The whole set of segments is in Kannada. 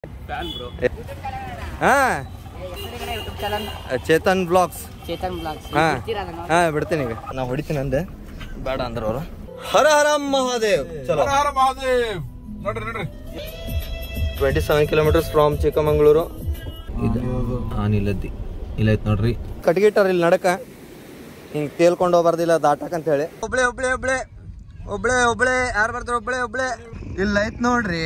ಫ್ಯಾನ್ ಬ್ರೋ ಹಾ YouTube channel Chetan blogs Chetan blogs ಹಾ ಬಿಡ್ತೀರಾ ಅದನ್ನ ಹಾ ಬಿಡ್ತೀನಿ ಈಗ ನಾ ಹೊಡಿತೀನಿ ಅಂದೆ ಬೇಡ ಅಂದ್ರ ಅವರು ಹರ ಹರ ಮಹಾದೇವ್ ಚಲೋ ಮಹಾದೇವ್ ನೋಡ್ರಿ ನೋಡ್ರಿ twenty seven kilometres from Chikmagalur ಆನಿಲದ್ದಿ ಇಲ್ಲ ಐತ್ ನೋಡ್ರಿ ಕಟ್ಗಿಟ್ಟಾರ ಇಲ್ಲಿ ನಡಕ ಹಿಂಗ್ ತೇಲ್ಕೊಂಡು ಹೋಗ್ಬಾರ್ದಿಲ್ಲ ದಾಟಕ್ ಅಂತ ಹೇಳಿ ಒಬ್ಳೆ ಒಬ್ಳೆ ಒಬ್ಳೆ ಒಬ್ಳೆ ಒಬ್ಳೆ ಯಾರು ಬರ್ತಾರ ಒಬ್ಳೆ ಒಬ್ಳೆ ಇಲ್ಲ ಐತ್ ನೋಡ್ರಿ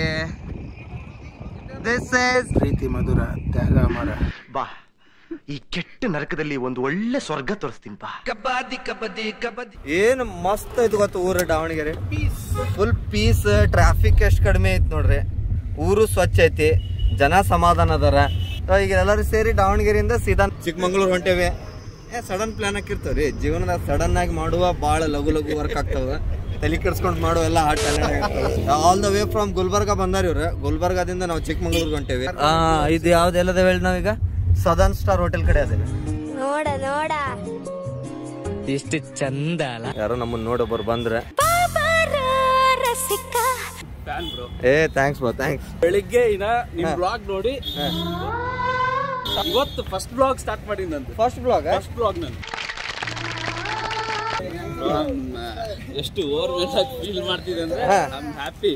ದಿಸ್ ಇಸ್ ಪ್ರೀತಿ ಮಧುರ ತ್ಯಾಗ ಅಮರ ಬಾ ಈ ಕೆಟ್ಟ ನರಕದಲ್ಲಿ ಒಂದು ಒಳ್ಳೆ ಸ್ವರ್ಗ ತೋರಿಸ್ತೀನಿ ಬಾ ಏನ್ ಮಸ್ತ್ ಐತಿ ಗೊತ್ತ ಊರು ದಾವಣಗೆರೆ ಫುಲ್ ಪೀಸ್ ಟ್ರಾಫಿಕ್ ಎಷ್ಟು ಕಡಿಮೆ ಐತಿ ನೋಡ್ರಿ ಊರು ಸ್ವಚ್ಛ ಐತಿ ಜನ ಸಮಾಧಾನ ಅದಾರ So ಈಗ ಎಲ್ಲರೂ ಸೇರಿ ದಾವಣಗೆರೆಯಿಂದ ಸೀದಾ ಚಿಕ್ಕಮಂಗ್ಳೂರ್ ಹೊಂಟೇವಿ ಏ ಸಡನ್ ಪ್ಲಾನ್ ಹಾಕಿರ್ತಾವ್ರಿ ಜೀವನದಾಗ ಸಡನ್ ಆಗಿ ಮಾಡುವ ಭಾಳ ಲಘು ಲಘು ವರ್ಕ್ ಆಗ್ತಾವ ತಲೆ ಕೆಡ್ಸ್ಕೊಂಡ್ ಮಾಡುವ ಎಲ್ಲ hot all the way from Gulbarga ಬಂದಾರ ಇವ್ರು ಗುಲ್ಬರ್ಗಾದಿಂದ ನಾವು ಚಿಕ್ಕಮಂಗ್ಳೂರ್ಗೆ ಹೊಂಟೇವಿ ಇದು ಯಾವ್ದೆಲ್ಲದ ಹೇಳಿ ನಾವೀಗ ಸದರ್ನ್ ಸ್ಟಾರ್ ಹೋಟೆಲ್ ಕಡೆ ಅದೇವಿ ನೋಡ ನೋಡ ಎಷ್ಟು ಚಂದ ಅಲ್ಲ ಯಾರೋ ನಮ್ಮನ್ನ ನೋಡೊಬ್ಬರು ಬಂದ್ರೆ ರಸಿಕ ಫ್ಯಾನ್ ಬ್ರೋ ಏ ಥ್ಯಾಂಕ್ಸ್ ಬಾ ಥ್ಯಾಂಕ್ಸ್ ಬೆಳಿಗ್ಗೆ ಇನ್ನ ನಿಮ್ ಬ್ಲಾಗ್ ನೋಡಿ ಇವತ್ತು ಫಸ್ಟ್ ಬ್ಲಾಗ್ ಸ್ಟಾರ್ಟ್ ಮಾಡಿ ನಂದು ಫಸ್ಟ್ ಬ್ಲಾಗ್ ಫಸ್ಟ್ ಬ್ಲಾಗ್ ನಾನು ನಾನ್, ಆ, ಎಷ್ಟು ಓವರ್ ಫೀಲ್ ಮಾಡ್ತಿದೆ ಅಂದ್ರೆ ಹಾ. ಐ ಆಮ್ ಹ್ಯಾಪಿ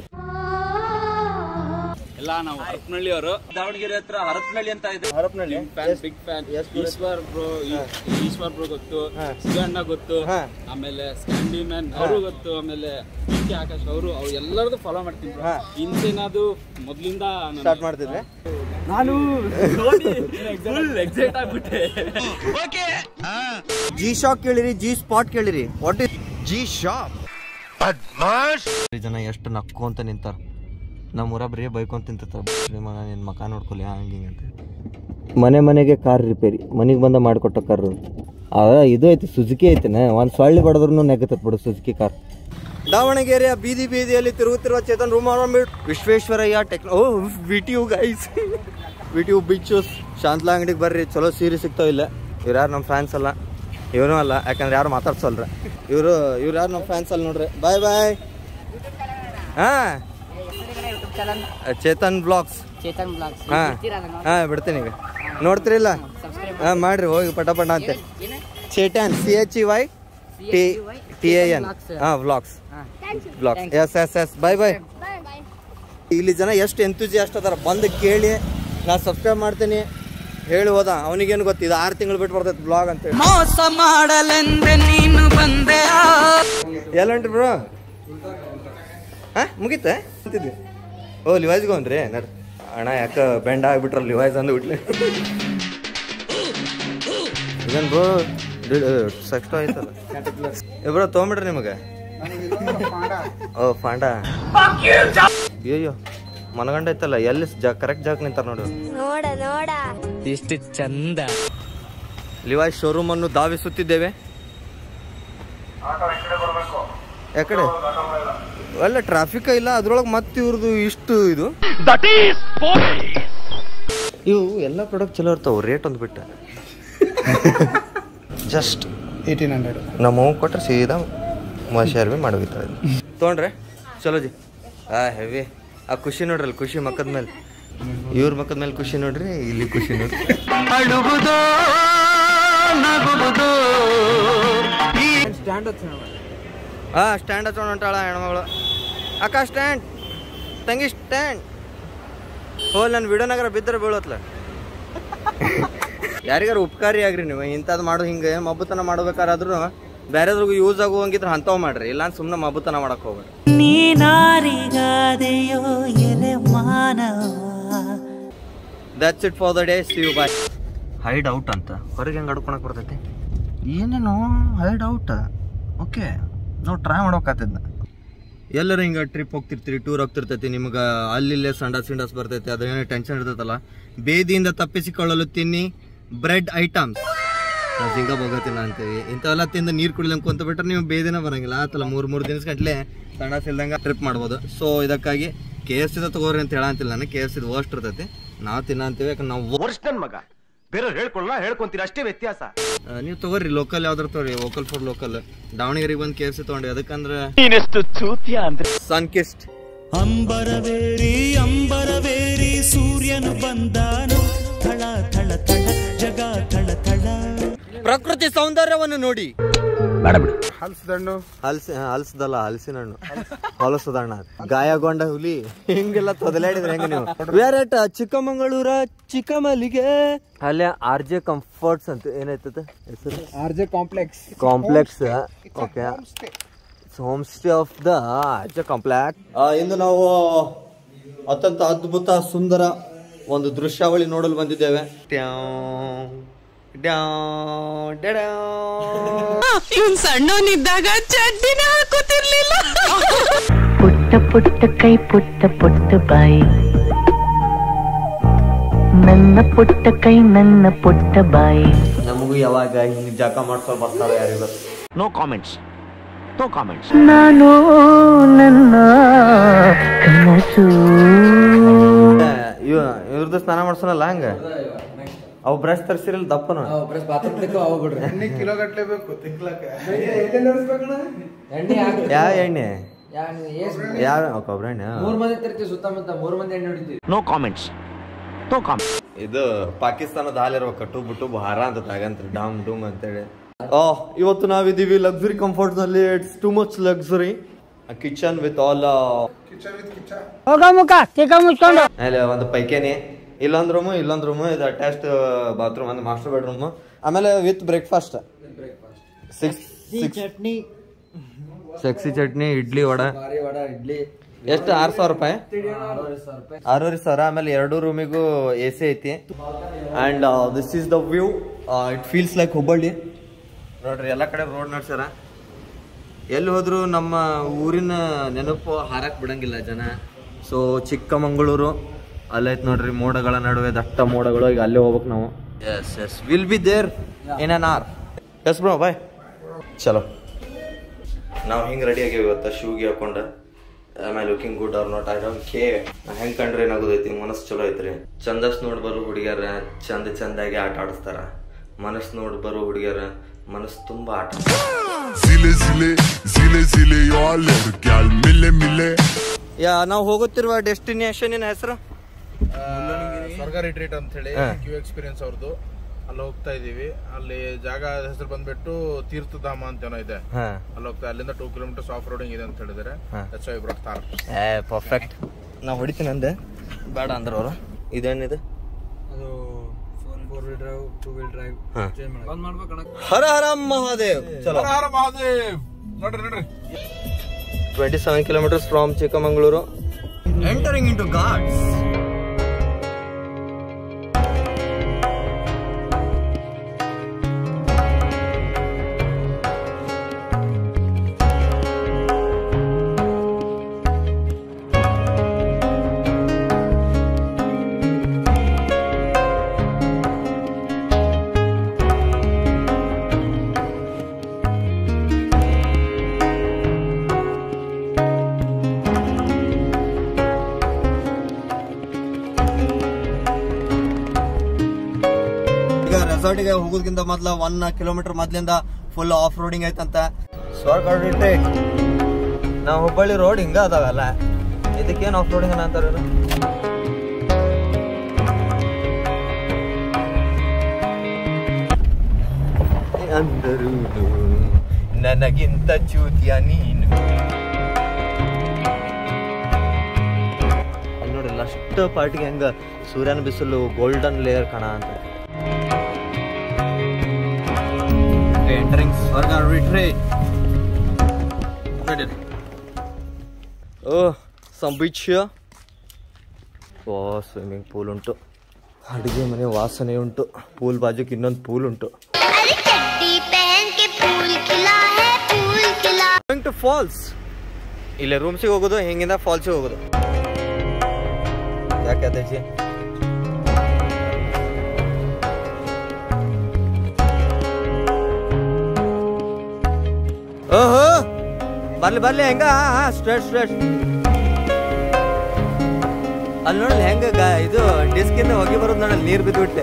ಎಲ್ಲ ನಾವು ಹರಪನಹಳ್ಳಿ ಅವರು ದಾವಣಗೆರೆ ಹತ್ರ ಹರಪನಹಳ್ಳಿ ಅಂತ ಇದೆ ಹರಪನಹಳ್ಳಿ? ಫ್ಯಾನ್ ಎಷ್ಟ್- ಬಿಗ್ ಫ್ಯಾನ್ ಎಷ್ಟ್ ದೂರ? ಈಶ್ವರ್ ಬ್ರೋ ಈಶ್ವರ್ ಬ್ರೋ ಗೊತ್ತು ಹಾ. ಸುಗಣ್ಣ ಗೊತ್ತು ಹಾ. ಆಮೇಲೆ ಸ್ಕ್ಯಾಂಡಿ ಮ್ಯಾನ್ ಅವರು ಗೊತ್ತು ಆಮೇಲೆ ಪಿ ಕೆ ಆಕಾಶ್ ಅವರು ಅವ್ರು ಎಲ್ಲರದು ಫಾಲೋ ಮಾಡ್ತೀನಿ bro. ಹಾ. ಹಿಂಸೆನದು ಮೊದ್ಲಿಂದ ನಾನು- ಸ್ಟಾರ್ಟ್ ಮಾಡ್ತಿದ್ರೆ ನಾನು ನೋಡಿ ಫುಲ್ ಎಕ್ಸೈಟ್ ಆಗ್ಬಿಟ್ಟೆ ಜಿ ಶಾಕ್ ಕೇಳಿರಿ ಜಿ ಸ್ಪಾಟ್ ಕೇಳಿರಿ ವಾಟ್ ಇಸ್ ಜಿ ಶಾಪ್ ಜನ ಎಷ್ಟು ನಕ್ಕು ಅಂತ ನಿಂತಾರ ನಮ್ಮ ಊರ ಬರೀ ಬೈಕೊಂತ ತಿಂತಿರ್ತಾರ ನಿಮ್ಮ ನಿನ್ನ ಮಕ ನೋಡ್ಕೊಲಿ ಹಂಗೆ ಹಿಂಗೆ ಅಂತ ಮನೆ ಮನೆಗೆ ಕಾರ್ ರಿಪೇರಿ ಮನೆಗೆ ಬಂದ ಮಾಡಿಕೊಟ್ಟ ಕಾರ್ ಆ ಇದು ಐತಿ ಸುಜುಕಿ ಐತಿನ ಒಂದು ಸೊಳ್ಳೆ ಬಡದ್ರು ನೆಗತತ್ ಬಿಡು ಸುಜುಕಿ ಕಾರ್ ದಾವಣಗೆರೆಯ ಬೀದಿ ಬೀದಿಯಲ್ಲಿ ತಿರುಗುತ್ತಿರುವ ಚೇತನ್ ರೂಮ್ ವಿಶ್ವೇಶ್ವರಯ್ಯ ಟೆಕ್ನೋ ಓ V T U guys V T U ಬಿಚ್ಚಸ್ ಶಾಂತಲಾ ಅಂಗಡಿಗೆ ಬರ್ರಿ ಚಲೋ ಸೀರೆ ಸಿಗ್ತಾವ ಇಲ್ಲ ಇವ್ರು ಯಾರು ನಮ್ಮ ಫ್ಯಾನ್ಸ್ ಅಲ್ಲ ಇವನು ಅಲ್ಲ ಯಾಕಂದ್ರೆ ಯಾರು ಮಾತಾಡ್ಸಲ್ರ ಇವರು ಇವ್ರು ಯಾರು ನಮ್ಮ ಫ್ಯಾನ್ಸ್ ಅಲ್ಲ ನೋಡ್ರಿ ಬಾಯ್ ಬಾಯ್ ಹಾಂ YouTube channel Chetan blogs Chetan blogs ಹಾ ಬಿಡ್ತೀರಾ ಅದನ್ನ ಹಾ ಬಿಡ್ತೀನಿ ಈಗ ನೋಡ್ತಿರಿಲ್ಲ ಸಬ್ಸ್ಕ್ರೈಬ್ ಹಾ ಮಾಡ್ರಿ ಹೋಗಿ ಪಟ ಪಟ ಅಂತೆ ಏನು Chetan C H E Y T T A N ಹಾ ವ್ಲಾಗ್ಸ್ ಹಾ blogs yes yes yes bye bye ಇಲ್ಲಿ ಜನ ಎಷ್ಟು ಎಂತೂಜಿಯಾಸ್ಟ್ ಅದಾರ ಬಂದು ಕೇಳಿ ನಾ ಸಬ್ಸ್ಕ್ರೈಬ್ ಮಾಡ್ತೀನಿ ಹೇಳಿ ಹೋದ ಅವನಿಗೇನು ಗೊತ್ತು ಇದು ಆರು ತಿಂಗಳು ಬಿಟ್ಟು ಬರ್ತೈತೆ ಬ್ಲಾಗ್ ಅಂತ ಮೋಸ ಮಾಡಲೆಂದೆ ನೀನು ಬಂದೆ ಎಲ್ಲಂಟ್ರಿ ಬ್ರೋ ಹಾ ಮುಗೀತ ಅಂತಿದ್ವಿ ಓ ಲಿವೈಸ್ಗೆ ಹೋನ್ರಿ ನಡ್ ಅಣ್ಣ ಯಾಕ ಬೆಂಡ ಆಗ್ಬಿಟ್ರ ಲಿವೈಸ್ ಅಂದು ಬಿಟ್ಲಿ ಇದನ್ ಬ್ರೋ ಸೆಕ್ಸ್ಟ್ ಆಯ್ತಲ್ಲ ಏ ಬ್ರೋ ತೊಗೊಂಬಿಡ್ರಿ ನಿಮಗೆ ಓ ಫಾಂಡ ಅಯ್ಯೋ ಮನಗಂಡ ಐತಲ್ಲ ಎಲ್ಲಿ ಜಾ ಕರೆಕ್ಟ್ ಜಾಗ ನಿಂತಾರ ನೋಡಿ ನೋಡ ನೋಡ ಎಷ್ಟು ಚಂದ ಲಿವಾಯ್ಸ್ ಶೋರೂಮ್ ಅನ್ನು ಧಾವಿಸುತ್ತಿದ್ದೇವೆ ಯಾಕಡೆ ಅಲ್ಲ ಟ್ರಾಫಿಕ್ ಇಲ್ಲ ಅದ್ರೊಳಗೆ ಮತ್ತೆ ಇವ್ರದ್ದು ಇಷ್ಟು ಇದು ಇವು ಎಲ್ಲ ಪ್ರಾಡಕ್ಟ್ ಚಲೋ ಇರ್ತಾವ ರೇಟ್ ಒಂದು ಬಿಟ್ಟು ಜಸ್ಟ್ ಏಯ್ಟೀನ್ ಹಂಡ್ರೆಡ್ ನಮ್ಮ ಕೊಟ್ರೆ ಸೀದಾ ಮಶಾರ್ ಬಿ ಮಾಡೋಗಿತ್ತಾಳೆ ತೊಗೊಂಡ್ರೆ ಚಲೋ ಜಿ ಆ ಹೆವಿ ಆ ಖುಷಿ ನೋಡ್ರಿ ಅಲ್ಲಿ ಖುಷಿ ಮಕ್ಕದ ಮೇಲೆ ಇವ್ರ ಮಕ್ಕದ ಮೇಲೆ ಖುಷಿ ನೋಡ್ರಿ ಇಲ್ಲಿ ಖುಷಿ ನೋಡ್ರಿ ಹಾ ಸ್ಟ್ಯಾಂಡ್ ಹಚ್ಕೊಂಡು ಹೊಂಟಾಳ ಹೆಣ್ಮಗಳು ಅಕ್ಕ ಸ್ಟ್ಯಾಂಡ್ ತಂಗಿ ಸ್ಟ್ಯಾಂಡ್ ಹೋಲ್ ನನ್ನ ವಿಡಿಯೋನಾಗರ ಬಿದ್ದರೆ ಬೀಳತ್ಲ ಯಾರಿಗಾರ ಉಪಕಾರಿ ಆಗ್ರಿ ನೀವು ಇಂಥದ್ದು ಮಾಡೋ ಹಿಂಗೆ ಮಬ್ಬತನ ಮಾಡ್ಬೇಕಾರಾದ್ರೂ ಬೇರೆದ್ರಿಗೂ ಯೂಸ್ ಆಗುವಂಗಿದ್ರೆ ಅಂಥವು ಮಾಡ್ರಿ ಇಲ್ಲ ಸುಮ್ಮನೆ ಮಬ್ಬತನ ಮಾಡಕ್ ಹೋಗ್ಬೇಡಿ ನೀನಾರಿಗಾದೆಯೋ ಎಲೆ ಮಾನವ that's it for the day see you bye hide out ಅಂತ ಹೊರಗೆ ಹೆಂಗೆ ಅಡ್ಕೊಳಕ್ ಬರ್ತೈತಿ ಏನೇನು ಹೈಡ್ ಔಟ್ ಓಕೆ ನಾವು ಟ್ರೈ ಮಾಡ್ಬೇಕಾಗ್ತದ ಎಲ್ಲರೂ ಹಿಂಗೆ ಟ್ರಿಪ್ ಹೋಗ್ತಿರ್ತೀರಿ ಟೂರ್ ಹೋಗ್ತಿರ್ತೈತಿ ನಿಮ್ಗೆ ಅಲ್ಲಿಲ್ಲೇ ಸಂಡಾಸ್ ಸಿಂಡಾಸ್ ಬರ್ತೈತಿ ಅದೇನೋ ಟೆನ್ಷನ್ ಇರ್ತೈತಲ್ಲ ಬೇದಿಯಿಂದ ತಪ್ಪಿಸಿಕೊಳ್ಳಲು ತಿನ್ನಿ ಬ್ರೆಡ್ ಐಟಮ್ಸ್ ನಾವು ಜಿಂಗ ಬೋಗತಿನ ಅಂತೀವಿ ಇಂಥವೆಲ್ಲ ತಿಂದು ನೀರು ಕುಡಿಲಂಗೆ ಕುಂತ ಬಿಟ್ರೆ ನೀವು ಬೇದಿನ ಬರಂಗಿಲ್ಲ ಆತಲ್ಲ ಮೂರು ಮೂರು ದಿನದ ಗಂಟ್ಲೆ ಸಂಡಾಸ್ ಇಲ್ದಂಗೆ ಟ್ರಿಪ್ ಮಾಡ್ಬೋದು ಸೊ ಇದಕ್ಕಾಗಿ ಕೆ ಎಫ್ ಸಿದ ತಗೋರಿ ಅಂತ ಹೇಳಂತಿಲ್ಲ ನಾನು ಕೆ ಎಫ್ ಸಿದ ವರ್ಸ್ಟ್ ಇರ್ತೈತಿ ನಾವು ತಿನ್ನಂತೀವಿ ಯಾಕಂದ್ರೆ ನಾವು ವರ್ಷ ನನ್ ಮಗ ಬೇರೆಯವ್ರು ಹೇಳ್ಕೊಳ್ಳ ಹೇಳ್ಕೊಂತೀರ ಅಷ್ಟೇ ವ್ಯತ್ಯಾಸ ಆ, ನೀವು ತಗೋರಿ ಲೋಕಲ್ ಯಾವ್ದಾರ ತಗೋರಿ ವೋಕಲ್ ಫಾರ್ ಲೋಕಲ್ ದಾವಣಗೆರೆಗೆ ಬಂದು ಕೆ ಎಫ್ ಸಿ ತೊಗೊಂಡ್ರಿ ಅದಕ್ಕಂದ್ರೆ ನೀನೆಷ್ಟು ಚೂತ್ಯ ಅಂದ್ರೆ ಸನ್ಕಿಸ್ಟ್ ಅಂಬರವೇರಿ ಅಂಬರವೇರಿ ಸೂರ್ಯನು ಬಂದಾನು ಥಳ ಥಳ ಥಳ ಜಗ ಥಳ ಥಳ ಪ್ರಕೃತಿ ಸೌಂದರ್ಯವನ್ನು ನೋಡಿ ಹಲ್ಸದಂಡು ಹಲ್ಸಿ ಹಲ್ಸದಲ್ಲ ಹಲಸಿನ ಹಣ್ಣು ಹೊಲಸದಣ್ಣ ಗಾಯಗೊಂಡ ಹುಲಿ ಹಿಂಗೆಲ್ಲ ತೊದಲಾಡಿದ್ರೆ ಹೆಂಗ ನೀವು ಬೇರೆಟ ಚಿಕ್ಕಮಂಗಳೂರ ಚಿಕ್ಕಮಲ್ಲಿಗೆ ಅಲ್ಲೇ ಆರ್ ಜೆ ಕಂಫರ್ಟ್ಸ್ ಅಂತ ಏನಾಯ್ತದ ಹೆಸರು R J complex complex okay home stay of the R J complex ಇಂದು ನಾವು ಅತ್ಯಂತ ಅದ್ಭುತ ಸುಂದರ ಒಂದು ದೃಶ್ಯಾವಳಿ ನೋಡಲು ಬಂದಿದ್ದೇವೆ ಟ್ಯಾವ್, ಡ್ಯಾವ್, ಡ್ಯಾಡ್ಯಾವ್. ಇವನ್ ಸಣ್ಣವನಿದ್ದಾಗ ಚಡ್ಡಿನ ಹಾಕೋತಿರ್ಲಿಲ್ಲ ಪುಟ್ಟ ಪುಟ್ಟ ಕೈ ಪುಟ್ಟ ಪುಟ್ಟ ಬಾಯಿ ನನ್ನ ಪುಟ್ಟ ಕೈ ನನ್ನ ಪುಟ್ಟ ಬಾಯಿ ನಮಗೂ ಯಾವಾಗ ಹಿಂಗ್ ಜಕ ಮಾಡ್ಕೊಂಡು ಬರ್ತಾವೆ ಯಾರಿಗೂ ನೋ ಕಾಮೆಂಟ್ಸ್ ನೋ ಕಾಮೆಂಟ್ಸ್ ನಾನು ನನ್ನ ಕನಸು ಇವ ಇವ್ರದ್ದು ಸ್ನಾನ ಮಾಡ್ಸೋನಲ್ಲ ಹಂಗ ಅವು ಬ್ರಷ್ ತರ್ಸಿರಲ್ಲ ದಪ್ಪನು ಎಣ್ಣೆ ಕಿಲೋ ಗಟ್ಲೆ ಬೇಕು ತಿಕ್ಲಕ್ಕ ಯಾವ ಎಣ್ಣೆ ಯಾವ ಕೊಬ್ಬರಿ ಎಣ್ಣೆ ನೋ ಕಾಮೆಂಟ್ಸ್ ನೋ ಕಾಮೆಂಟ್ಸ್ ಇದು ಪಾಕಿಸ್ತಾನದ ಹಾಲಿರ್ಬೇಕು ಟುಬ್ ಟುಬ್ ಹಾರ ಅಂತ ತಗಂತ್ರಿ ಡಾಮ್ ಡೂಮ್ ಅಂತೇಳಿ ಓ ಇವತ್ತು ನಾವಿದೀವಿ ಲಕ್ಸುರಿ ಕಂಫರ್ಟ್ ನಲ್ಲಿ it's too much luxury kitchen with all kitchen with ಕಿಚ ಆಮೇಲೆ ಒಂದು ಪೈಕೇನಿ ಇಲ್ಲೊಂದ್ ರೂಮು ಇಲ್ಲೊಂದ್ ರೂಮು ಇದು ಅಟ್ಯಾಚ್ಡ್ ಬಾತ್ರೂಮ್ ಅಂದ್ರೆ ಮಾಸ್ಟರ್ ಬೆಡ್ರೂಮ್ ಆಮೇಲೆ ವಿತ್ ಬ್ರೇಕ್ಫಾಸ್ಟ್ ಸಿಕ್ಸ್ ಚಟ್ನಿ ಸೆಕ್ಸಿ ಚಟ್ನಿ ಇಡ್ಲಿ ವಡ ಎಷ್ಟು ಆರು ಸಾವಿರ ರೂಪಾಯಿ ಆರೂವರೆ ಸಾವಿರ ಆಮೇಲೆ ಎರಡು ರೂಮಿಗೂ ಎ ಸಿ ಐತಿ and this is the view it feels like Hubballi ನೋಡ್ರಿ ಎಲ್ಲ ಕಡೆ ರೋಡ್ ನಡ್ಸ್ಯಾರ ಎಲ್ಲಿ ಹೋದ್ರು ನಮ್ಮ ಊರಿನ ನೆನಪು ಹಾರಕ್ ಬಿಡಂಗಿಲ್ಲ ಜನ ಸೊ ಚಿಕ್ಕಮಂಗಳೂರು ಅಲ್ಲೈತ್ ನೋಡ್ರಿ ಮೋಡಗಳ ನಡುವೆ ದಟ್ಟ ಮೋಡಗಳು ಈಗ ಅಲ್ಲೇ ಹೋಗ್ಬೇಕು ನಾವು yes yes will be there in an hour yes bro bye ಚಲೋ ನಾವು ಹಿಂಗೆ ರೆಡಿ ಆಗೇವಿ ಇವತ್ತು ಶೂಗೆ ಹಾಕೊಂಡು ಆಮೇಲೆ looking good or not I don't care ಹೆಂಗ್ ಕಂಡ್ರೆ ಏನಾಗೋದೈತಿ ಮನಸ್ಸು ಚಲೋ ಐತ್ರಿ ಚಂದಸ್ ನೋಡ್ ಬರೋ ಹುಡುಗಿಯರ ಚಂದ ಚಂದಾಗಿ ಆಟ ಆಡಿಸ್ತಾರ ಮನಸ್ಸು ನೋಡ್ ಬರೋ ಹುಡುಗಿಯರ ಮನಸ್ಸು ತುಂಬಾ ಆಟ Zile zile, zile zile, eu alerg, gal mile mile ಯಾ ನಾವು ಹೋಗುತ್ತಿರುವ ಡೆಸ್ಟಿನೇಷನ್ ಹೆಸರು ಸ್ವರ್ಗ ರಿಟ್ರೀಟ್ ಅಂತ ಹೇಳಿ ಹಾ. ಕ್ಯೂ ಎಕ್ಸ್ಪೀರಿಯನ್ಸ್ ಅವ್ರದ್ದು ಅಲ್ಲಿ ಹೋಗ್ತಾ ಇದೀವಿ ಅಲ್ಲಿ ಜಾಗ ಹೆಸರು ಬಂದ್ಬಿಟ್ಟು ತೀರ್ಥಧಾಮ ಅಂತ ಏನೋ ಇದೆ ಹಾ ಅಲ್ಲಿ ಹೋಗ್ತಾ ಅಲ್ಲಿಂದ ಟೂ ಕಿಲೋಮೀಟರ್ಸ್ ಆಫ್ ರೋಡಿಂಗ್ ಇದೆ ಅಂತ ಹೇಳಿದಾರೆ ಹಾ. ದಟ್ಸ್ ವೈ ಬ್ರಾಟ್ ತಾರ್ ಏ ಪರ್ಫೆಕ್ಟ್ ನಾವು ಹೊಡಿತೀನಿ ಅಂದೆ ಬೇಡ ಅಂದ್ರ ಅವರು ಇದೇನಿದೆ ಹಾ. ಹರ ಹರ ಮಹಾದೇವ್ ಚಲೋ ಮಹಾದೇವ್ ನೋಡ್ರಿ ನೋಡ್ರಿ twenty seven kilometres from Chikmagalur entering into ghats ಈಗ ರೆಸಾರ್ಟ್ಗೆ ಹೋಗೋದಕ್ಕಿಂತ ಮೊದ್ಲ ಒನ್ ಕಿಲೋಮೀಟರ್ ಮೊದ್ಲಿಂದ ಫುಲ್ ಆಫ್ ರೋಡಿಂಗ್ ಐತಂತ ಸ್ವರ್ಗ ರಿಟ್ರೀಟ್ ನಾವು ಹುಬ್ಬಳ್ಳಿ ರೋಡ್ ಹಿಂಗ ಅದಾವಲ್ಲ ಇದಕ್ಕೇನು ಆಫ್ ರೋಡಿಂಗ್ ಅಂತಾರ ಅಂದರು ನನಗಿಂತ ಚೂತಿಯ ನೀನು ಅಲ್ಲಿ ನೋಡಿ ಲಾಸ್ಟ್ ಪಾರ್ಟಿಗೆ ಹೆಂಗ ಸೂರ್ಯನ ಬಿಸಿಲು ಗೋಲ್ಡನ್ ಲೇಯರ್ ಕಾಣ ಅಂತ ಎಂಟರಿಂಗ್ ಸ್ವರ್ಗ ರಿಟ್ರೀಟ್ ನಡೀರಿ oh some beach oh swimming pool ಉಂಟು ಅಡುಗೆ ಮನೆ ವಾಸನೆ ಉಂಟು ಪೂಲ್ ಬಾಜುಕ್ ಇನ್ನೊಂದು ಪೂಲ್ ಉಂಟು अरे चड्डी पहन के फूल खिला है फूल खिला ಗೋಯಿಂಗ್ ಟು ಫಾಲ್ಸ್ ಇಲ್ಲೇ ರೂಮ್ಸಿಗೆ ಹೋಗೋದು ಹಿಂಗಿಂದ ಫಾಲ್ಸಿಗೆ ಹೋಗೋದು ಯಾಕೆ ಅದೇಜಿ ಓಹೋ ಬರ್ಲಿ ಬರ್ಲಿ ಹೆಂಗ ಸ್ಟ್ರೇಟ್ ಸ್ಟ್ರೇಟ್ ಅಲ್ಲಿ ನೋಡಲ್ಲ ಹೆಂಗ ಗ- ಇದು ಡಿಸ್ಕಿಂದ ಹೋಗಿ ಬರೋದು ನೋಡಲ್ಲ ನೀರು ಬಿದ್ದುಬಿಟ್ಟೆ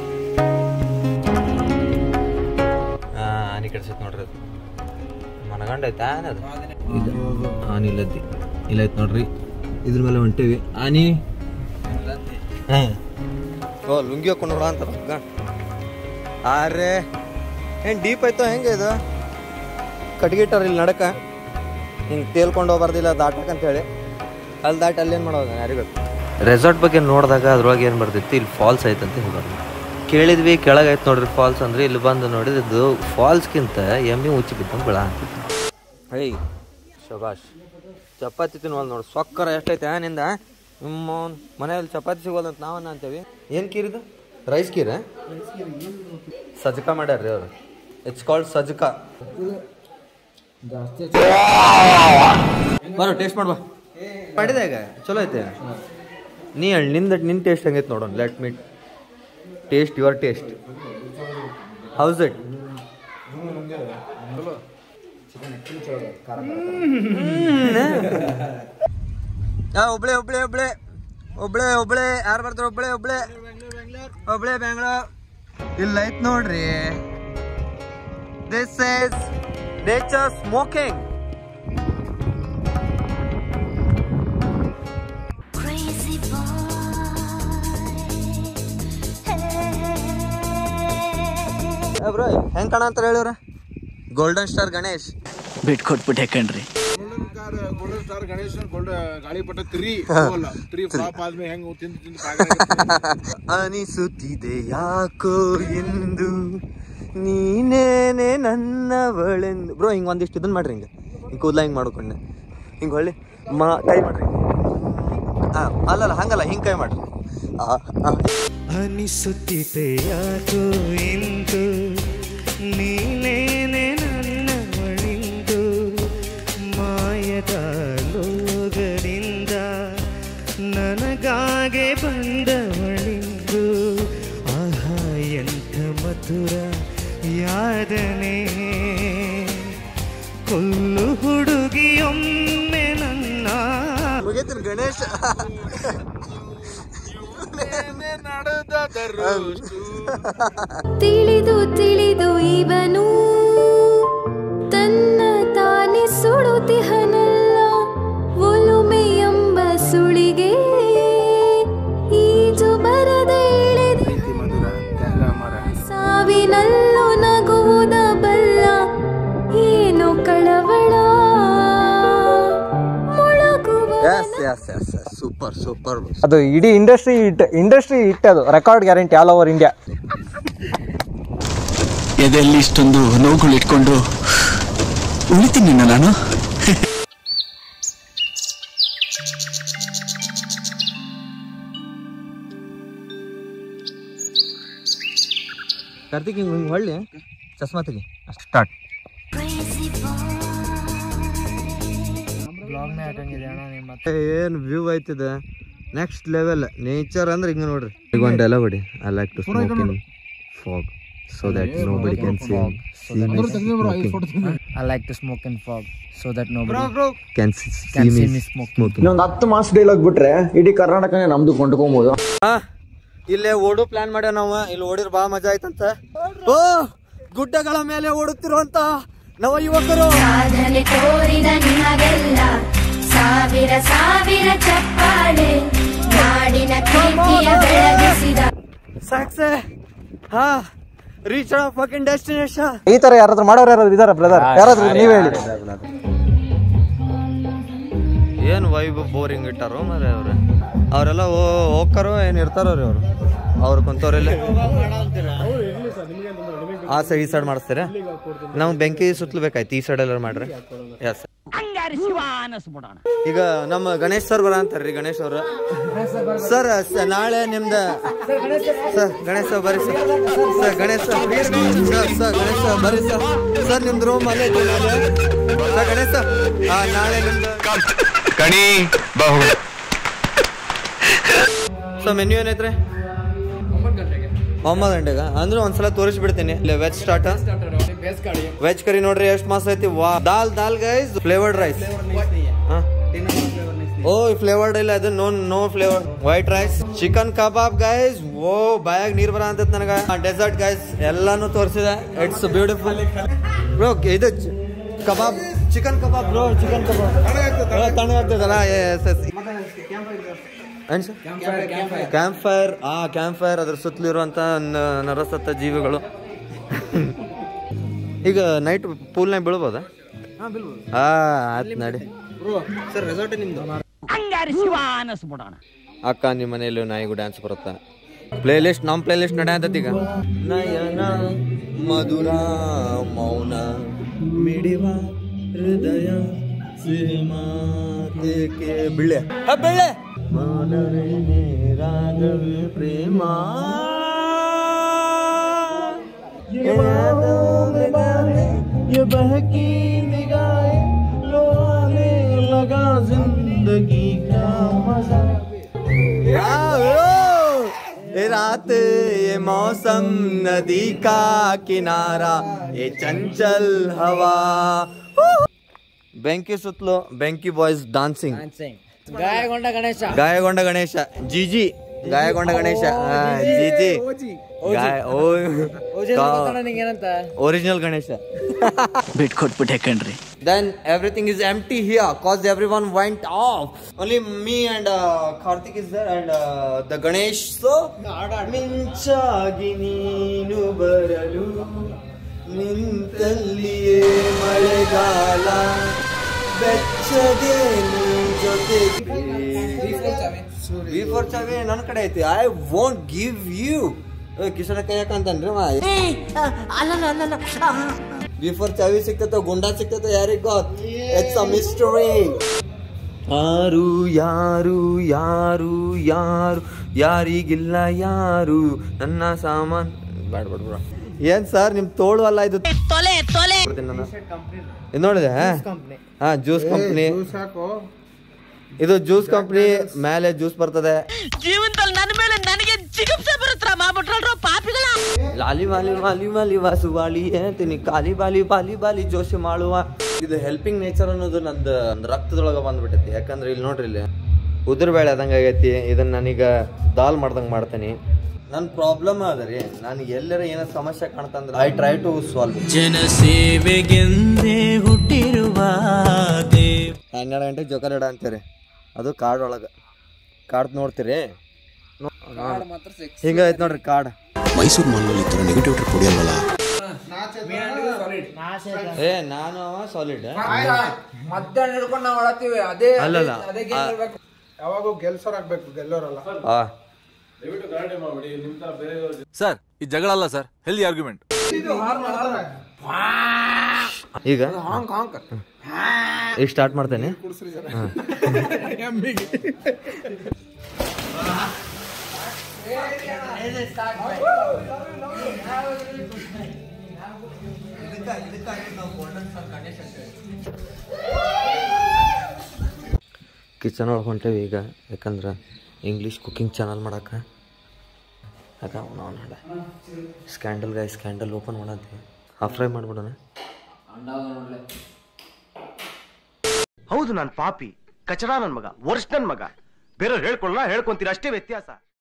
ಹಾನಿ ಕೆಡ್ಸೈತೆ ನೋಡ್ರಿ ಅದು ಮನಗ ಗಂಡ ಐತೆ ಆನೆ ಅದು ಇದು ಆನೆ ಇಲ್ಲದ್ದಿ ಇಲ್ಲೈತೆ ನೋಡ್ರಿ ಇದ್ರ ಮೇಲೆ ಹೊಂಟೇವಿ ಆನಿ ಹಾಂ ಓ ಲುಂಗಿ ಹಾಕೊಂಡು ನೋಡ ಅಂತ ಆರೆ ಏನು ಡೀಪ್ ಆಯ್ತೋ ಹೆಂಗೆ ಇದು ಕಟ್ಗಿಟ್ಟಾರ ಇಲ್ಲಿ ನಡಕ ಹಿಂಗೆ ತೇಲ್ಕೊಂಡು ಹೋಗ್ಬಾರ್ದಿಲ್ಲ ದಾಟಕ್ಕೆ ಹೇಳಿ ಅಲ್ಲಿ ದಾಟಿ ಅಲ್ಲೇನು ಮಾಡೋದು ಯಾರಿಗೂ ರೆಸಾರ್ಟ್ ಬಗ್ಗೆ ನೋಡಿದಾಗ ಅದ್ರೊಳಗೆ ಏನು ಬರ್ತೈತಿ ಇಲ್ಲಿ ಫಾಲ್ಸ್ ಐತಂತ ಹೇಳೋದು ಕೇಳಿದ್ವಿ ಕೆಳಗೈತೆ ನೋಡ್ರಿ ಫಾಲ್ಸ್ ಅಂದ್ರೆ ಇಲ್ಲಿ ಬಂದು ನೋಡಿದ್ದು ಫಾಲ್ಸ್ಗಿಂತ ಎಮ್ಮಿ ಉಚ್ಚಿ ಬಿದ್ದಂಗೆ ಬೆಳ ಹೈ ಶಬಾಷ್ ಚಪಾತಿ ತಿನ್ವಲ್ ನೋಡಿ ಸೊಕ್ಕರ ಎಷ್ಟೈತೆ ಆ ನಿಂದ ನಿಮ್ಮ ಮನೆಯಲ್ಲಿ ಚಪಾತಿ ಸಿಗೋಲ್ಲ ಅಂತ ನಾವನ್ನ ಅಂತೇವಿ ಏನು ಕೀರಿದು ರೈಸ್ ಕೀರ ಸಜ್ಕ ಮಾಡ್ಯಾರ್ರಿ ಅವರು ಇಟ್ಸ್ ಕಾಲ್ಡ್ ಸಜ್ಕ ಬರೋ ಟೇಸ್ಟ್ ಮಾಡ್ಬಾ ಮಾಡಿದೆ ಈಗ ಚಲೋ ಐತೆ ನೀ ಹೇಳಿ ನಿಂದ ನಿನ್ನ ಟೇಸ್ಟ್ ಹೆಂಗೈತೆ ನೋಡೋಣ let meet taste your taste how's it ಒಬ್ಳೆ ಒಬ್ಳೆ ಒಬ್ಳೆ ಒಬ್ಳೆ ಒಬ್ಳೆ ಯಾರು ಬರ್ತಾರೆ ಒಬ್ಳೆ ಒಬ್ಳೆ ಒಬ್ಳೆ ಬೆಂಗಳೂರು ಇಲ್ಲ ಐತ್ ನೋಡ್ರಿ this is nature smoking Crazy bro ಹೆಂಗ್ ಕಾಣ ಅಂತ ಹೇಳಿವ್ರ ಗೋಲ್ಡನ್ ಸ್ಟಾರ್ ಗಣೇಶ್ ಬಿಟ್ ಕೊಟ್ಬಿಟ್ಟೆ ಕಣ್ರಿ golden star Ganesh gold Gaalipata three ಹೋಗಲ್ಲ ತ್ರೀ ಫ್ಲಾಪ್ ಆದ್ಮೇಲೆ ಹೆಂಗ್ ತಿಂದು ತಿಂದು ಪಾಕ ಅನಿಸುತ್ತಿದೆ ಯಾಕೋ ಎಂದು ನೀನೇನೆ ನನ್ನವಳೆಂದು ಬ್ರೋ ಹಿಂಗೆ ಒಂದಿಷ್ಟು ಇದನ್ನ ಮಾಡ್ರಿ ಹಿಂಗೆ ಹಿಂಗೆ ಕೂದಲ ಹಿಂಗೆ ಮಾಡ್ಕೊಂಡೆ ಹಿಂಗೆ ಹೊಳ್ಳಿ ಮಾ ಕೈ ಮಾಡ್ರಿ ಹಾಂ ಅಲ್ಲಲ್ಲ ಹಂಗಲ್ಲ ಹಿಂಗೆ ಕೈ ಮಾಡ್ರಿ ಆ, ಆ. ಅನಿಸುತ್ತಿದೆ ಯಾಕೋ ಎಂದು ನೀನೇನೆ ನನ್ನವಳಿಂದು ಮಾಯದ ಲೋಗದಿಂದ ನನಗಾಗೆ ಬಂದವಳಿಂದು ಆಹಾ ಎಂಥ ಮಧುರ ಯಾದನೆ ಕೊಲ್ಲು ಹುಡುಗಿಯೊಮ್ಮೆ ನನ್ನ ಮುಗೀತೀನಿ ಗಣೇಶ ತಿಳಿದು ತಿಳಿದು ಇವನು ತನ್ನ ತಾನೇ ಸುಡುತ್ತಿಹನಲ್ಲ ಒಲುಮೆ ಎಂಬ ಸುಳಿಗೆ ಈಜು ಬರದೆ ಇಳಿದ ಸಾವಿನಲ್ಲೂ ನಗುವುದ ಬಲ್ಲ ಏನು ಕಳವಳ ಮುಳುಗುವ yes yes yes yes super super ಅದು ಇಡೀ ಇಂಡಸ್ಟ್ರಿ ಹಿಟ್ ಇಂಡಸ್ಟ್ರಿ ಹಿಟ್ ಅದು record guarantee all over India ಎದೆಯಲ್ಲಿ ಇಷ್ಟೊಂದು ನೋವುಗಳು ಇಟ್ಕೊಂಡು ಉಳಿತೀನಿ ನಾನು ಕಾರ್ತಿಕ್ ಹಿಂಗೆ ಹಿಂಗೆ ಹೊಳ್ಳಿ ಚಸ್ಮಾ ತೆಗಿ ಸ್ಟಾರ್ಟ್ ಏನು ವ್ಯೂ ಐತಿದೆ ನೆಕ್ಸ್ಟ್ ಲೆವೆಲ್ ನೇಚರ್ ಅಂದ್ರೆ ಹಿಂಗೆ ನೋಡ್ರಿ ಈಗ ಒಂದು ಡೈಲಾಗ್ ಹೊಡಿ I like to smoke in fog so that nobody can see I like to smoke in fog so that no can see me smoking ಇನ್ನೊಂದು ಹತ್ತು ಮಾಸ್ ಡೈಲಾಗ್ ಬಿಟ್ರೆ ಇಡೀ ಕರ್ನಾಟಕನೇ ನಮ್ದು ಕೊಂಡ್ಕೊಬೋದು ಇಲ್ಲೇ ಓಡು ಪ್ಲಾನ್ ಮಾಡ್ಯಾವ ನಾವು ಇಲ್ಲಿ ಓಡಿರ್ ಬಾ ಮಜಾ ಆಯ್ತಂತ ಓ ಗುಡ್ಡಗಳ ಮೇಲೆ ಓಡುತ್ತಿರುವಂತ ನವ ಯುವಕರು ಸಾಧನೆ ತೋರಿದ ನಿಮಗೆಲ್ಲ ಸಾವಿರ ಸಾವಿರ ಚಪ್ಪಾಳೆ ನಾಡಿನ ಕೀರ್ತಿಯ ಬೆಳಗಿಸಿದ ಸಾಕ್ಸೆ ಹಾ ರೀಚ್ ಫಕಿಂಗ್ ಡೆಸ್ಟಿನೇಷನ್ ಈ ತರ ಯಾರಾದ್ರೂ ಮಾಡೋರು ಯಾರಾದ್ರೂ ಇದಾರ ಬ್ರದರ್ ಯಾರಾದ್ರೂ ನೀವ್ ಹೇಳಿ ಏನು ವೈಬ್ ಬೋರಿಂಗ್ ಇಟ್ಟಾರೋ ಮರೆ ಅವ್ರೆ ಅವರೆಲ್ಲ ಹೋಗ್ತಾರೋ ಏನು ಇರ್ತಾರೋ ರೀ ಅವರು ಅವ್ರು ಕುಂತವ್ರೆಲ್ಲ ಆ ಸೈಡ್ ಈ ಸೈಡ್ ಮಾಡಿಸ್ತೀರಾ ನಾವು ಬೆಂಕಿ ಸುತ್ತಲೂ ಬೇಕಾಯ್ತು ಈ ಸೈಡ್ ಎಲ್ಲ ಮಾಡ್ರಿ ಎಸ್ ಈಗ ನಮ್ಮ ಗಣೇಶ್ ಸರ್ ಬರ ಅಂತಾರ್ರಿ ಗಣೇಶ್ ಅವರು ಸರ್ ಸ- ನಾಳೆ ನಿಮ್ದ ಸರ್ ಗಣೇಶ್ ಸರ್ ಬರ್ರಿ sir sir Ganesh sir sir sir Ganesh sir ಬರ್ರಿ ಸರ್ ಸರ್ ನಿಮ್ದು ರೂಮ್ ಅಲ್ಲೇ ಐತೆ ನಾಳೆ ಸರ್ ಗಣೇಶ್ ಸರ್ ಆ, ನಾಳೆ ನಿಮ್ದು ಕಣಿ ಬಹು ಸೊ ಮೆನ್ಯೂ ಏನೈತ್ರಿ ಒಂಬತ್ತು ಗಂಟೆಗೆ ಅಂದ್ರೆ ಒಂದ್ಸಲ ತೋರಿಸ್ಬಿಡ್ತೀನಿ ಇಲ್ಲಿ ವೆಜ್ ಸ್ಟಾರ್ಟ್ ವೆಜ್ ಕರಿ ನೋಡ್ರಿ ಎಷ್ಟು ಮಾಸ ಐತಿ ವಾ dal dal guys flavoured rice oh flavoured ಇಲ್ಲ ಅದು no no flavour white rice chicken kebab guys oh ಬಾಯಾಗ ನೀರ್ ಬರ ಅಂತ ನನಗ ಡೆಸರ್ಟ್ ಗೈಸ್ ಎಲ್ಲಾನು ತೋರಿಸಿದೆ ಇಟ್ಸ್ ಬ್ಯೂಟಿಫುಲ್ ಬ್ರೋ ಇದು ಚ- kebab chicken kebab bro chicken kebab ತಣ್ಣಗಾಗ್ತದಲ್ಲ ಎಸ್ ಎಸ್ ಏನು ಸರ್ ಕ್ಯಾಂಪ್ ಫೈರ್ ಆ ಕ್ಯಾಂಪ್ ಫೈರ್ ಅದ್ರ ಸುತ್ತಲಿರುವಂಥ ನರಸತ್ತ ಜೀವಿಗಳು ಈಗ ನೈಟ್ ಪೂಲ್ನಾಗ ಬೀಳ್ಬೋದಾ ಹಾ ಆಯ್ತು ನಡಿ ಸರ್ ರೆಸಾರ್ಟ್ ನಿಮ್ದು ಅಕ್ಕ ನಿಮ್ಮ ಮನೆಯಲ್ಲಿ ನಾಯಿಗೂ ಡ್ಯಾನ್ಸ್ ಬರುತ್ತಾ ಪ್ಲೇ ಲಿಸ್ಟ್ ನಮ್ಮ ಪ್ಲೇ ಲಿಸ್ಟ್ ನಡೆಯತ್ತದ ಈಗ ನಯನ ಮಧುರ ಮೌನ ಮಿಡಿವ ಹೃದಯ ಸಿರಿಮಾತೆಗೆ ಬಿಳೆ ಹ, ಬೆಳ್ಳೆ ಮೌನವೇ ರಾಗವೇ ಪ್ರೇಮ ये बहकी निगाहें लो आने लगा जिंदगी का मजा ये रात ये मौसम नदी का किनारा ये चंचल हवा ಬೆಂಕಿ ಸುತ್ತಲೂ ಬೆಂಕಿ ಬಾಯ್ಸ್ ಡಾನ್ಸಿಂಗ್ ಗಾಯಗೊಂಡ ಗಣೇಶ ಗಾಯಗೊಂಡ ಗಣೇಶ ಜಿಜಿ ಗಾಯಗೊಂಡ ಗಣೇಶ ಆ, ಜಿಜಿ ಗಾಯ- ಓ ನಿಂಗೇನಂತ ಒರಿಜಿನಲ್ ಗಣೇಶ ಬಿಟ್ಕೊಟ್ಬಿಟ್ಟೆ ಕಣ್ರಿ Then everything is empty here cause everyone went off. Only me and uh, Karthik is there and uh, the Ganesh. So ಮಿಂಚಾಗಿ ನೀನು ಬರಲು ನಿಂತಲ್ಲಿಯೇ ಮಳೆಗಾಲ ಬೆಚ್ಚಗೆ ನೀ ಜೊತೆಗೆ ವಿ ಫಾರ್ ಚಾವೆ ನನ್ನ ಕಡೆ ಐತಿ ಐ ವೋಂಟ್ ಗಿವ್ ಯು ಕಿಶನ ಕೈ ಯಾಕಂತನ್ರಿ ಮಾ ಬಿಫೋರ್ ಚಾವಿ ಸಿಕ್ತೈತೋ ಗುಂಡಾ ಸಿಕ್ತೈತೋ ಯಾರಿಗ್ ಗೊತ್ ಇಟ್ಸ್ ಅ ಮಿಸ್ಟರಿ ಯಾರು ಯಾರು ಯಾರು ಯಾರು ಯಾರಿಗಿಲ್ಲ ಯಾರು ನನ್ನ ಸಾಮಾನ್ ಬೇಡ ಬೇಡ ಬೇಡ ಏನ್ ಸರ್ ನಿಮ್ ತೋಳು ಅಲ್ಲ ಇದು ತೊಲೆ ತೊಲೆ ಕೊಡ್ತೀನಿ ನಾನು. ಇದು ನೋಡಿದೆ ಹಾ ಜ್ಯೂಸ್ ಕಂಪ್ನಿ ಸಾಕು ಇದು ಜ್ಯೂಸ್ ಕಂಪ್ನಿ ಮೇಲೆ ಜ್ಯೂಸ್ ಬರ್ತದೆ ಜೀವನದಲ್ಲಿ ನನ್ನ ಮೇಲೆ ನನಗೆ ಜಿಗುಪ್ಸೆ ಬರುತ್ತರ ಮಾಡ್ಬಿಟ್ರಲ್ರೋ ಪಾಪಿಗಳ ಲಾಲಿ ವಾಲಿ ವಾಲಿ ವಾಲಿ ವಾಸು ವಾಲಿ ಹೇಳ್ತೀನಿ ಕಾಲಿ ಬಾಲಿ ಬಾಲಿ ಬಾಲಿ ಜೋಶಿ ಮಾಡುವ ಇದು ಹೆಲ್ಪಿಂಗ್ ನೇಚರ್ ಅನ್ನೋದು ನಂದು ರಕ್ತದೊಳಗ ಬಂದ್ಬಿಟ್ಟೈತಿ ಯಾಕಂದ್ರೆ ಇಲ್ಲಿ ನೋಡ್ರಿ ಇಲ್ಲಿ ಉದುರು ಬೇಳೆ ಆದಂಗೆ ಆಗೈತಿ ಇದನ್ನ ನಾನೀಗ ದಾಲ್ ಮಾಡ್ದಂಗೆ ಮಾಡ್ತೀನಿ ನನ್ನ ಪ್ರಾಬ್ಲಮ್ ಅದ ರೀ ನನಗೆ ಎಲ್ಲರ ಏನೋ ಸಮಸ್ಯೆ ಕಾಣ್ತಂದ್ರೆ ಐ ಟ್ರೈ ಟು ಸಾಲ್ವ್ ಜನಸೇವೆಗೆಂದೇ ಹುಟ್ಟಿರುವ ದೇವ ಹನ್ನೆರಡು ಗಂಟೆಗೆ ಜೋಕರ್ ಇಡ ಅಂತೀರಿ ಅದು ಕಾರ್ಡ್ ಒಳಗೆ ಕಾರ್ಡ್ ನೋಡ್ತೀರಿ ಹಿಂಗೈತೆ ನೋಡ್ರಿ ಕಾರ್ಡ್ ಮೈಸೂರು ಮಾಲ್ನಲ್ಲಿ ಈ ಥರ ನೆಗೆಟಿವ್ ಟ್ರಿಪ್ ಹೊಡೆಯಲ್ವಲ್ಲ ಏ ನಾನು ಅವ ಸಾಲಿಡ್ ಮಧ್ಯಾಹ್ನ ಹಿಡ್ಕೊಂಡು ನಾವು ಅಳತ್ತೀವಿ ಅದೇ ಅಲ್ಲಲ್ಲ ಅದೇ game ಇರ್ಬೇಕು. ಯಾವಾಗೂ ಗೆಲ್ಸೋರ್ ಆಗ್ಬೇಕು ಗೆಲ್ಲೋರಲ್ಲ ಆ ಸರ್ ಈ ಜಗಳ ಅಲ್ಲ ಸರ್ ಹೆಲ್ದಿ ಆರ್ಗ್ಯುಮೆಂಟ್ ಈಗ ಈಗ ಸ್ಟಾರ್ಟ್ ಮಾಡ್ತೇನೆ ಹಾ. ಕಿಚನ್ ಒಳಗೆ ಹೊಂಟೇವಿ ಈಗ ಯಾಕಂದ್ರೆ ಇಂಗ್ಲೀಷ್ ಕುಕಿಂಗ್ ಚಾನಲ್ ಮಾಡಕ್ಕೆ ಯಾಕ ನಾವು ನೋಡ ಸ್ಕ್ಯಾಂಡಲ್ ಗಾಯ ಸ್ಕ್ಯಾಂಡಲ್ ಓಪನ್ ಮಾಡತ್ತೆ ಹಾಫ್ ಫ್ರೈ ಮಾಡ್ಬಿಡೋಣ ಹೌದು ನಾನು ಪಾಪಿ ಕಚಡ ನನ್ ಮಗ ವರ್ಷ ನನ್ ಮಗ ಬೇರೆಯವ್ರು ಹೇಳ್ಕೊಳ್ಳ ಹೇಳ್ಕೊಂತೀರ ಅಷ್ಟೇ ವ್ಯತ್ಯಾಸ